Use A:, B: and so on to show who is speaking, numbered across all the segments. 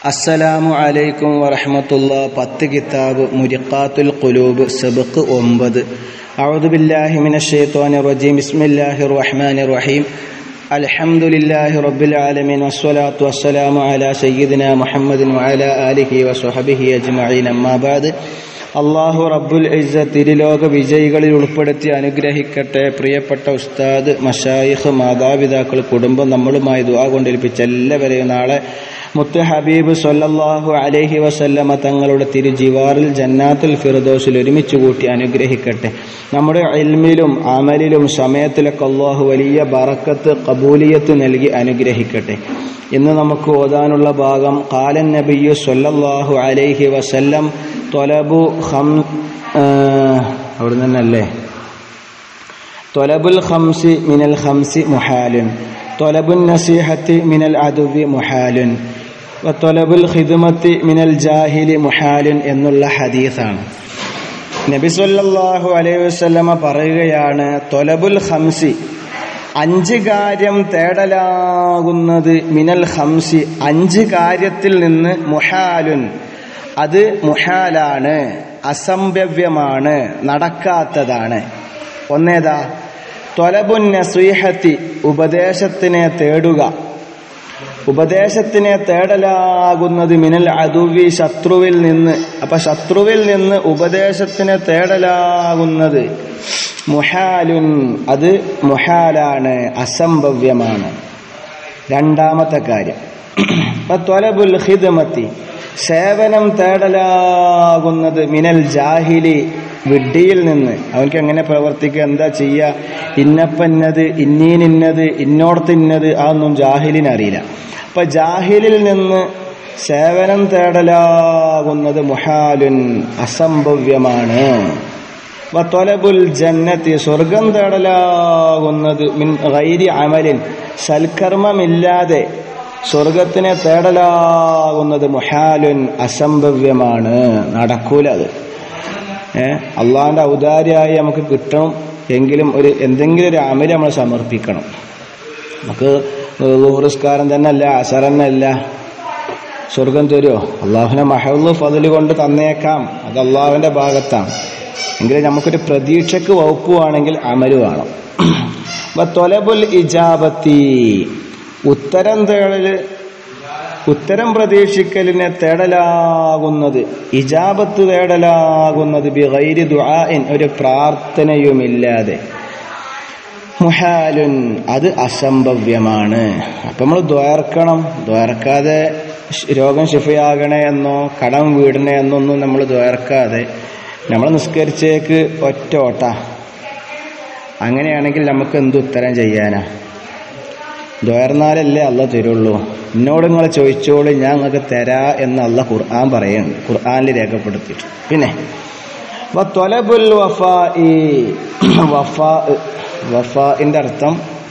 A: അസ്സലാമു അലൈക്കും വറഹമത്തുള്ള പത്ത് കിതാബ് മുരിക്കാത്തുൽ ഖുലൂബ് സബക്ക് ഒമ്പത് അഊദു ബില്ലാഹി മിനശ് ശൈത്വാനിർ റജീം ബിസ്മില്ലാഹിർ റഹ്മാനിർ റഹീം അൽഹംദുലില്ലാഹി റബ്ബിൽ ആലമീൻ വസ്സലാത്തു വസ്സലാമു അലാ സയ്യിദിനാ മുഹമ്മദിൻ വഅലാ ആലിഹി വസ്വഹബിഹി അജ്മഈൻ അമ്മാ ബഅദ് അള്ളാഹു റബ്ബുൽ ഇസ്സ തിരുലോക വിജയികളിൽ ഉൾപ്പെടുത്തി അനുഗ്രഹിക്കട്ടെ പ്രിയപ്പെട്ട ഉസ്താദ് മഷായിഖ് മാതാപിതാക്കൾ കുടുംബം നമ്മളുമായി ദുആ കൊണ്ടേൽപ്പിച്ച എല്ലാവരെയും നാളെ മുത്ത് ഹബീബ് സല്ലല്ലാഹു അലൈഹി വസല്ലമ തങ്ങളുടെ തിരുജിവാറിൽ ജന്നാത്തുൽ ഫിർദോസിൽ ഒരുമിച്ച് കൂട്ടി അനുഗ്രഹിക്കട്ടെ നമ്മുടെ ഇൽമിലും അമലിലും സമയത്തിലൊക്കെ അള്ളാഹു വലിയ ബറക്കത്ത് കബൂലിയത്ത് നൽകി അനുഗ്രഹിക്കട്ടെ ഇന്ന് നമുക്ക് ഓതാനുള്ള ഭാഗം കാലൻ നബിയു സല്ലല്ലാഹു അലൈഹി വസല്ലം തൊലബു ഹം അവിടെ നിന്നല്ലേ തൊലബുൽ ഖംസി മിനൽ ഖംസി മുഹാലുൻ തൊലബുൻ നസീഹത്തി മിനൽ അദുവി മുഹാലുൻ തൊലബുൽ ഖിദ്മത്തി മിനൽ ജാഹിലി മുഹാലുൻ എന്നുള്ള ഹദീസാണ് നബി സല്ലല്ലാഹു അലൈഹി വസല്ലമ പറയുകയാണ് തൊലബുൽ ഖംസി അഞ്ച് കാര്യം തേടലാകുന്നത് മിനൽ ഹംസി അഞ്ച് കാര്യത്തിൽ നിന്ന് മുഹാലുൻ അത് മുഹാലാണ് അസംഭവ്യമാണ് നടക്കാത്തതാണ് ഒന്നേതാ തൊലബുൻ നസീഹത്തി ഉപദേശത്തിനെ തേടുക ഉപദേശത്തിനെ തേടലാകുന്നത് മിനൽ അതുവി ശത്രുവിൽ നിന്ന് അപ്പൊ ശത്രുവിൽ നിന്ന് ഉപദേശത്തിനെ തേടലാകുന്നത് മുഹാലുൻ അത് മുഹാലാണ് അസംഭവ്യമാണ് രണ്ടാമത്തെ കാര്യം ത്വലബുൽ ഹിദ്മത്തി സേവനം തേടലാകുന്നത് മിനൽ ജാഹിലി വിഡ്ഢിയിൽ നിന്ന് അവൻക്ക് എങ്ങനെ പ്രവർത്തിക്കുക എന്താ ചെയ്യുക ഇന്നപ്പന്നത് ഇന്നീനിന്നത് ഇന്നോടത്തിന്നത് അതൊന്നും ജാഹിലിനറിയില്ല അപ്പൊ ജാഹിലിൽ നിന്ന് സേവനം തേടലാകുന്നത് മുഹാലുൻ അസംഭവ്യമാണ് തൊലബുൽ ജന്നത്തി സ്വർഗം തേടലാകുന്നത് മിൻ ഗൈരി അമലിൻ സൽക്കർമ്മമില്ലാതെ സ്വർഗത്തിനെ തേടലാകുന്നത് മുഹാലുൻ അസംഭവ്യമാണ് നടക്കൂല അത് ഏഹ് അള്ളാഹിൻ്റെ ഔദാര്യമായി നമുക്ക് കിട്ടണം എങ്കിലും ഒരു എന്തെങ്കിലും ഒരു അമല് നമ്മൾ സമർപ്പിക്കണം നമുക്ക് ലുഹുറിസ്കാരം തന്നെ അല്ല അസറന്നല്ല സ്വർഗം തരുമോ അള്ളാഹുവിനെ മഹള്ളു ഫതില് കൊണ്ട് തന്നേക്കാം അത് അള്ളാഹുവിൻ്റെ ഭാഗത്താണ് എങ്കിലും നമുക്കൊരു പ്രതീക്ഷക്ക് വകുപ്പുവാണെങ്കിൽ അമല് വേണം തൊലബുൽ ഇജാബത്തി ഉത്തരം തേടല് ഉത്തരം പ്രതീക്ഷിക്കലിനെ തേടലാകുന്നത് ഇജാബത്ത് തേടലാകുന്നത് ബിഗൈരി ദുആഇൻ ഒരു പ്രാർത്ഥനയുമില്ലാതെ മുഹാലുൻ അത് അസംഭവ്യമാണ് അപ്പം നമ്മൾ ദ്വാർക്കണം ദ്വാർക്കാതെ രോഗം ശിഫയാകണേ എന്നോ കടം വീടണേ എന്നൊന്നും നമ്മൾ ദ്വാർക്കാതെ നമ്മൾ നിസ്കരിച്ചേക്ക് ഒറ്റ ഓട്ട അങ്ങനെയാണെങ്കിൽ നമുക്ക് എന്ത് ഉത്തരം ചെയ്യാനാ ദ്വാർന്നാലല്ലേ അല്ല തരുള്ളൂ എന്നോട് നിങ്ങൾ ചോദിച്ചോളൂ ഞാൻ നിങ്ങൾക്ക് തരാ എന്ന് അല്ല ഖുർആൻ പറയുന്നുണ്ട് ഖുർആനിൽ രേഖപ്പെടുത്തിയിട്ട് പിന്നെ തൊലബുൽ വഫാ ഈ വഫാ വഫാൻ്റെ അർത്ഥം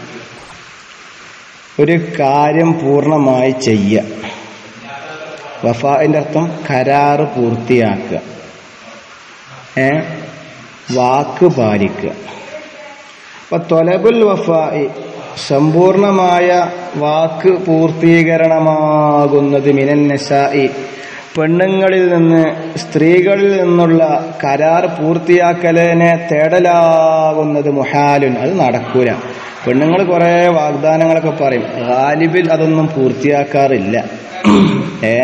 A: ഒരു കാര്യം പൂർണ്ണമായി ചെയ്യുക വഫാൻ്റെ അർത്ഥം കരാറ് പൂർത്തിയാക്കുക ഏ വാക്ക് പാലിക്കുക അപ്പൊ തൊലബുൽ വഫായി സമ്പൂർണമായ വാക്ക് പൂർത്തീകരണമാകുന്നത് മിനൻ നസായി പെണ്ണുങ്ങളിൽ നിന്ന് സ്ത്രീകളിൽ നിന്നുള്ള കരാർ പൂർത്തിയാക്കലിനെ തേടലാകുന്നത് മുഹാലുൻ അത് നടക്കൂല പെണ്ണുങ്ങൾ കുറേ വാഗ്ദാനങ്ങളൊക്കെ പറയും ഗാലിബിൽ അതൊന്നും പൂർത്തിയാക്കാറില്ല ഏ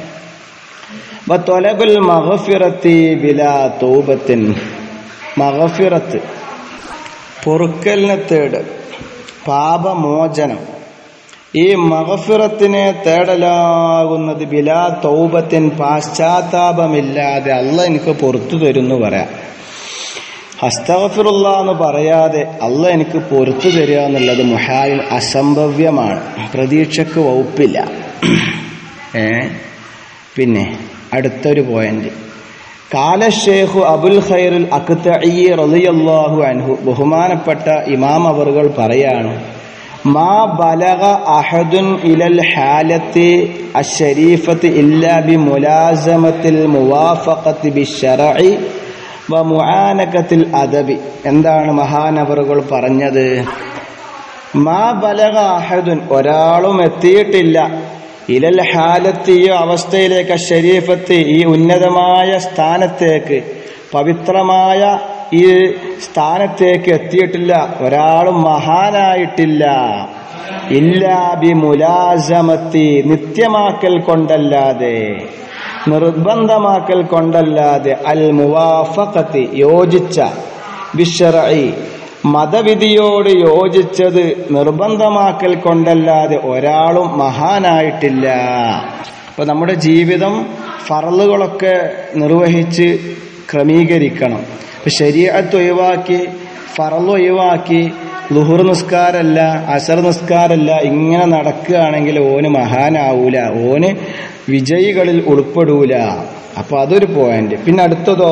A: തൊലബുൽ മഹഫിറത്തി ബിലാ തൗബത്തിൻ മഹഫിറത്ത് പൊറുക്കലിനെ തേട് പാപമോചനം ഈ മഹഫിറത്തിനെ തേടലാകുന്നത് ബിലാ തൗബത്തിൻ പാശ്ചാത്താപമില്ലാതെ അല്ല എനിക്ക് പുറത്തു തരുന്നു പറയാം അസ്തഫിറുള്ള എന്ന് പറയാതെ അല്ല എനിക്ക് പുറത്തു തരിക എന്നുള്ളത് മുഹാലിൽ അസംഭവ്യമാണ് പ്രതീക്ഷക്ക് വകുപ്പില്ല ഏ പിന്നെ അടുത്തൊരു പോയിന്റ് കാല ഷേഖു അബുൽ ഖൈറുൽ അക്തഈ റളിയല്ലാഹു അൻഹു ബഹുമാനപ്പെട്ട ഇമാം അവറുകൾ പറയാണ് മാ ബലഗ അഹദുൻ ഇലൽ ഹാലത്തി അശരീഫത്തി ഇല്ലാ ബി മുലാസമത്തിൽ മുവാഫഖത്തി ബി ശറഇ വ മുആനകത്തിൽ അദബി എന്താണ് മഹാനവറുകൾ പറഞ്ഞത് മാ ബലഗ അഹദുൻ ഒരാളും എത്തിയിട്ടില്ല ഇലൽ ഹാലത്ത് ഈ അവസ്ഥയിലേക്ക് ഷരീഫത്ത് ഈ ഉന്നതമായ സ്ഥാനത്തേക്ക് പവിത്രമായ ഈ സ്ഥാനത്തേക്ക് എത്തിയിട്ടില്ല ഒരാളും മഹാനായിട്ടില്ല ഇല്ലാ ബി മുലാസമത്തി നിത്യമാക്കൽ കൊണ്ടല്ലാതെ നിർബന്ധമാക്കൽ കൊണ്ടല്ലാതെ അൽ മുവാഫഖത്തി യോജിച്ച ബിഷറഈ മതവിധിയോട് യോജിച്ചത് നിർബന്ധമാക്കൽ കൊണ്ടല്ലാതെ ഒരാളും മഹാനായിട്ടില്ല അപ്പൊ നമ്മുടെ ജീവിതം ഫറലുകളൊക്കെ നിർവഹിച്ച് ക്രമീകരിക്കണം ഇപ്പൊ ശരീരത്ത് ഒഴിവാക്കി ഫറൽ ഒഴിവാക്കി ലുഹുർ നിസ്കാരമല്ല അസർ നിസ്കാരമല്ല ഇങ്ങനെ നടക്കുകയാണെങ്കിൽ ഓന് മഹാനാവൂല ഓന് വിജയികളിൽ ഉൾപ്പെടൂല അപ്പൊ അതൊരു പോയിന്റ് പിന്നെ അടുത്തതോ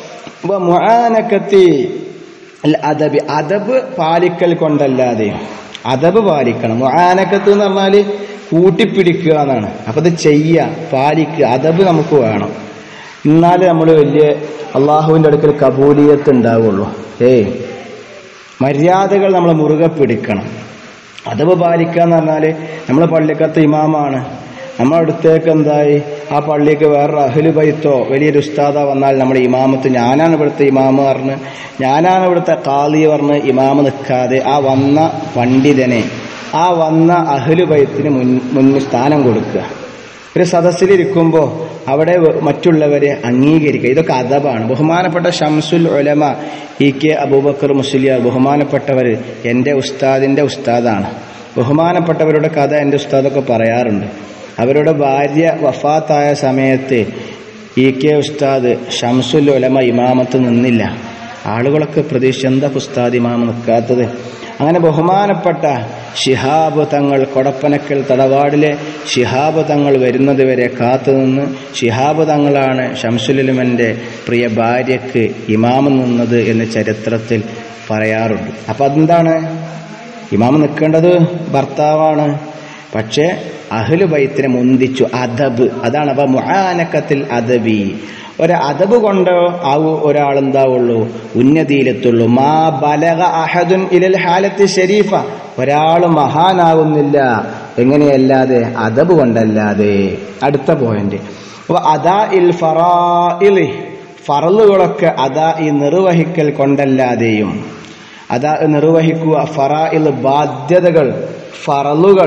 A: മുആനക്കത്തി അദബ് അദബ് പാലിക്കൽ കൊണ്ടല്ലാതെ അദബ് പാലിക്കണം മുആനക്കത്ത് എന്ന് പറഞ്ഞാൽ കൂട്ടിപ്പിടിക്കുക എന്നാണ് അപ്പൊ അത് ചെയ്യുക പാലിക്കുക അദബ് നമുക്ക് വേണം എന്നാലേ നമ്മൾ വലിയ അള്ളാഹുവിൻ്റെ അടുക്കൽ കബൂലിയത്ത് ഉണ്ടാവുള്ളൂ ഏയ് മര്യാദകൾ നമ്മൾ മുറുകെ പിടിക്കണം അദബ് പാലിക്കുക എന്ന് പറഞ്ഞാൽ നമ്മൾ പള്ളിക്കത്ത് ഇമാമാണ് നമ്മുടെ അടുത്തേക്ക് എന്തായി ആ പള്ളിക്ക് വേറൊരു അഹ്ലു ബൈത്തോ വലിയൊരു ഉസ്താദ വന്നാൽ നമ്മുടെ ഇമാമത്ത് ഞാനാണ് ഇവിടുത്തെ ഇമാമ് പറഞ്ഞ് ഞാനാണ് ഇവിടുത്തെ കാളി പറഞ്ഞ് ഇമാമ് നിൽക്കാതെ ആ വന്ന പണ്ഡിതനെ ആ വന്ന അഹ്ലു ബൈത്തിന് മുൻ മുന്നിൽ സ്ഥാനം കൊടുക്കുക ഒരു സദസ്സിലിരിക്കുമ്പോൾ അവിടെ മറ്റുള്ളവരെ അംഗീകരിക്കുക ഇതൊക്കെ അദബാണ് ബഹുമാനപ്പെട്ട ഷംസുൽ ഉലമ ഇ കെ അബൂബക്കർ മുസ്ലിയാർ ബഹുമാനപ്പെട്ടവർ എൻ്റെ ഉസ്താദിൻ്റെ ഉസ്താദാണ് ബഹുമാനപ്പെട്ടവരുടെ കഥ എൻ്റെ ഉസ്താദൊക്കെ പറയാറുണ്ട് അവരുടെ ഭാര്യ വഫാത്തായ സമയത്ത് ഇ കെ ഉസ്താദ് ഷംസുൽ ഉലമ ഇമാമത്ത് നിന്നില്ല ആളുകളൊക്കെ പ്രതീക്ഷ എന്താ ഉസ്താദ് ഇമാമ നിൽക്കാത്തത് അങ്ങനെ ബഹുമാനപ്പെട്ട ഷിഹാബ് തങ്ങൾ കൊടപ്പനക്കൽ തടവാടിലെ ഷിഹാബ് തങ്ങൾ വരുന്നത് വരെ കാത്തുനിന്ന് ഷിഹാബ് തങ്ങളാണ് ഷംസുലുലമൻ്റെ പ്രിയ ഭാര്യയ്ക്ക് ഇമാമ നിന്നത് എന്ന് ചരിത്രത്തിൽ പറയാറുണ്ട് അപ്പം അതെന്താണ് ഇമാമ നിൽക്കേണ്ടത് ഭർത്താവാണ് പക്ഷേ അഹ്ലു ബൈത്തിനെ മുന്തിച്ചു അദബ് അതാണ് അപ്പൊ മുഹാനക്കത്തിൽ അദബി ഒരു അദബ് കൊണ്ട് ആ ഒരാൾ എന്താവുള്ളൂ ഉന്നതിയിലെത്തുള്ളൂ മാ ബലഗ അഹദുൻ ഇലൽ ഹാലത്ത് ഷരീഫ ഒരാൾ മഹാനാകുന്നില്ല എങ്ങനെയല്ലാതെ അദബ് കൊണ്ടല്ലാതെ അടുത്ത പോയിന്റ് അതാ ഇൽ ഫറാഇലി ഫറലുകളൊക്കെ അതാ ഈ നിർവഹിക്കൽ കൊണ്ടല്ലാതെയും അതാ നിർവഹിക്കുക ഫറാഇൽ ബാധ്യതകൾ ഫറലുകൾ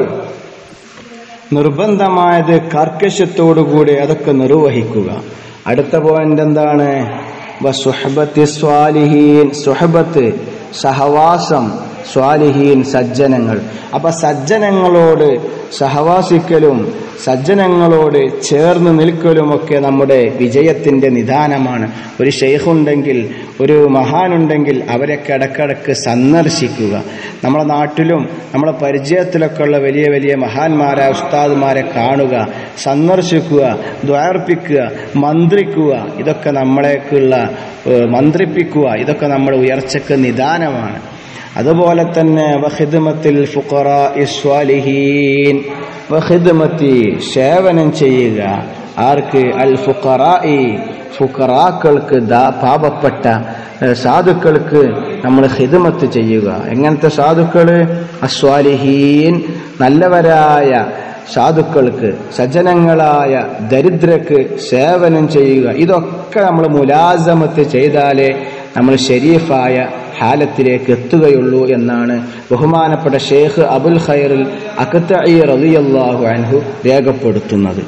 A: നിർബന്ധമായത് കർക്കശത്തോടുകൂടി അതൊക്കെ നിർവഹിക്കുക അടുത്ത പോയിന്റ് എന്താണ് സുഹബത്ത് സ്വാലിഹീൻ സുഹബത്ത് സഹവാസം സ്വാലിഹീൻ സജ്ജനങ്ങൾ അപ്പൊ സജ്ജനങ്ങളോട് സഹവാസിക്കലും സജ്ജനങ്ങളോട് ചേർന്ന് നിൽക്കലുമൊക്കെ നമ്മുടെ വിജയത്തിന്റെ നിദാനമാണ് ഒരു ഷെയ്ഖുണ്ടെങ്കിൽ ഒരു മഹാനുണ്ടെങ്കിൽ അവരൊക്കെ ഇടക്കിടക്ക് സന്ദർശിക്കുക നമ്മുടെ നാട്ടിലും നമ്മളെ പരിചയത്തിലൊക്കെ ഉള്ള വലിയ വലിയ മഹാന്മാരായ ഉസ്താദുമാരെ കാണുക സന്ദർശിക്കുക ദ്വാർപ്പിക്കുക മന്ത്രിക്കുക ഇതൊക്കെ നമ്മളേക്കുള്ള മന്ത്രിപ്പിക്കുക ഇതൊക്കെ നമ്മുടെ ഉയർച്ചക്ക് നിദാനമാണ് അതുപോലെ തന്നെ വഹിദ്മത്തിൽ ഫുഖറ ഇസ്വാലിഹീൻ വഹിദ്മത്തി സേവനം ചെയ്യുക ആർക്ക് അൽ ഫുഖറായി ഫുഖറാക്കൾക്ക് ദാ പാപപ്പെട്ട സാധുക്കൾക്ക് നമ്മൾ ഹിദ്മത്ത് ചെയ്യുക എങ്ങനത്തെ സാധുക്കൾ അസ്വാലിഹീൻ നല്ലവരായ സാധുക്കൾക്ക് സജ്ജനങ്ങളായ ദരിദ്രക്ക് സേവനം ചെയ്യുക ഇതൊക്കെ നമ്മൾ മുലാസമത്ത് ചെയ്താലേ നമ്മൾ ഷെരീഫായ ഹാലത്തിലേക്ക് എത്തുകയുള്ളൂ എന്നാണ് ബഹുമാനപ്പെട്ട ഷെയ്ഖ് അബുൽ ഖൈറിൽ അക്കത്തഈ റളിയല്ലാഹു അൻഹു രേഖപ്പെടുത്തുന്നത്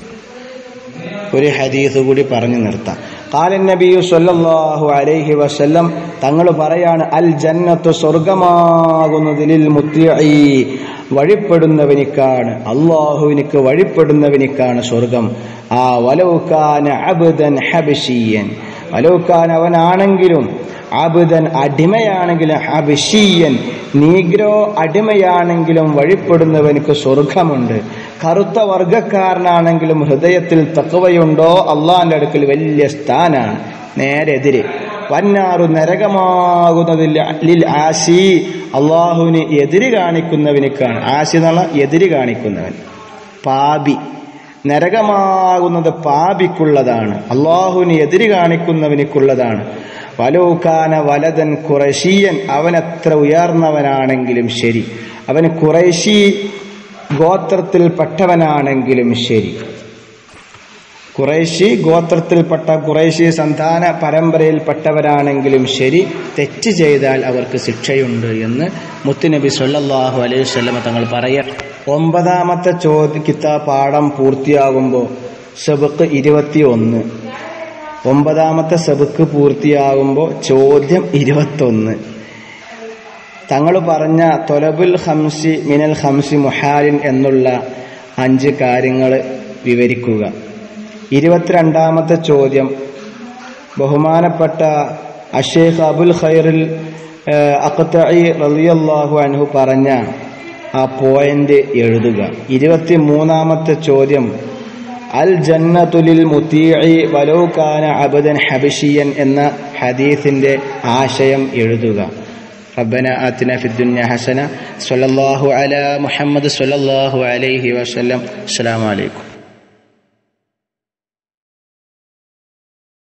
A: ഒരു ഹദീസ് കൂടി പറഞ്ഞു നിർത്താം കാലൻ നബി സല്ലല്ലാഹു അലൈഹി വസല്ലം തങ്ങൾ പറയാണ് അൽ ജന്നത്തു സ്വർഗമാകുന്നതിൽ മുത്തിഈ വഴിപ്പെടുന്നവനിക്കാണ് അള്ളാഹുവിനിക്ക് വഴിപ്പെടുന്നവനിക്കാണ് സ്വർഗം ആ വലൗക്കാന അബ്ദൻ ഹബശീയൻ വലൗക്കാൻ അവനാണെങ്കിലും അബുദൻ അടിമയാണെങ്കിലും ഹബിഷീയൻ നീഗ്രോ അടിമയാണെങ്കിലും വഴിപ്പെടുന്നവനിക്ക് സ്വർഗമുണ്ട് കറുത്ത വർഗക്കാരനാണെങ്കിലും ഹൃദയത്തിൽ തക്കവയുണ്ടോ അള്ളാന്റെ അടുക്കൽ വലിയ സ്ഥാനാണ് നേരെതിരെ വന്നാറു നരകമാകുന്നതിൽ ലിൽ ആശി അള്ളാഹുവിന് എതിര് കാണിക്കുന്നവനിക്കാണ് ആശി എന്നുള്ള എതിര് കാണിക്കുന്നവൻ പാപി നരകമാകുന്നത് പാപിക്കുള്ളതാണ് അള്ളാഹുവിന് എതിര് കാണിക്കുന്നവനിക്കുള്ളതാണ് വലൂക്കാന വലതൻ കുറശീയൻ അവൻ എത്ര ഉയർന്നവനാണെങ്കിലും ശരി അവന് കുറേശി ഗോത്രത്തിൽപ്പെട്ടവനാണെങ്കിലും ശരി കുറേശി ഗോത്രത്തിൽപ്പെട്ട കുറേശി സന്താന പരമ്പരയിൽപ്പെട്ടവരാണെങ്കിലും ശരി തെറ്റ് ചെയ്താൽ അവർക്ക് ശിക്ഷയുണ്ട് എന്ന് മുത്തുനബി സല്ലല്ലാഹു അലൈഹി വസല്ലമ തങ്ങൾ പറയുക ഒമ്പതാമത്തെ ചോദ്യ കിതാ പാഠം പൂർത്തിയാകുമ്പോൾ സബക്ക് ഇരുപത്തി ഒന്ന് ഒമ്പതാമത്തെ സബക്ക് പൂർത്തിയാകുമ്പോൾ ചോദ്യം ഇരുപത്തൊന്ന് തങ്ങൾ പറഞ്ഞ തൊലബുൽ ഹംസി മിനൽ ഹംസി മുഹാലിൻ എന്നുള്ള അഞ്ച് കാര്യങ്ങൾ വിവരിക്കുക ഇരുപത്തിരണ്ടാമത്തെ ചോദ്യം ബഹുമാനപ്പെട്ട അഷേഖ് അബുൽ ഖൈറിൽ അഖത്തഇ റളിയല്ലാഹു അൻഹു പറഞ്ഞ ആ പോയിന്റ് എഴുതുക ഇരുപത്തി മൂന്നാമത്തെ ചോദ്യം അൽ ജന്നതുലിൽ മുത്തീഇ വലൗ കാന അബദൻ ഹബഷിയൻ എന്ന ഹദീസിന്റെ ആശയം എഴുതുക ربنا آتنا في الدنيا حسنة صلى الله على محمد صلى الله عليه وسلم السلام عليكم